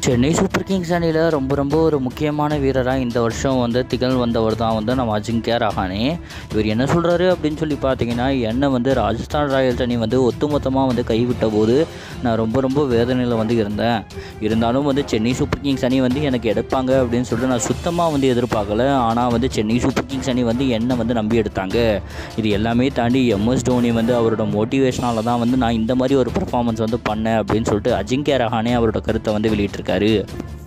Chennai super Kings அணியில் ரொம்ப ரொம்ப ஒரு முக்கியமான வீரராக இந்த வருஷம் வந்து திகழ் வந்தவர் தான் வந்து நம்ம அஜிங்கியா ரஹானே இவர் என்ன சொல்கிறாரு அப்படின்னு சொல்லி பார்த்தீங்கன்னா என்னை வந்து ராஜஸ்தான் ராயல்ஸ் அணி வந்து ஒட்டுமொத்தமாக வந்து கைவிட்ட போது நான் ரொம்ப ரொம்ப வேதனையில் வந்து இருந்தேன் இருந்தாலும் வந்து சென்னை சூப்பர் கிங்ஸ் அணி வந்து எனக்கு எடுப்பாங்க அப்படின்னு சொல்லிட்டு நான் சுத்தமாக வந்து எதிர்பார்க்கல ஆனால் வந்து சென்னை சூப்பர் கிங்ஸ் அணி வந்து என்னை வந்து நம்பி எடுத்தாங்க இது எல்லாமே தாண்டி எம்எஸ் தோனி வந்து அவரோட மோட்டிவேஷனால தான் வந்து நான் இந்த மாதிரி ஒரு பர்ஃபார்மன்ஸ் வந்து பண்ணேன் அப்படின்னு சொல்லிட்டு அஜிங்கியா ரஹானே அவரோட கருத்தை வந்து வெளியிட்டிருக்காரு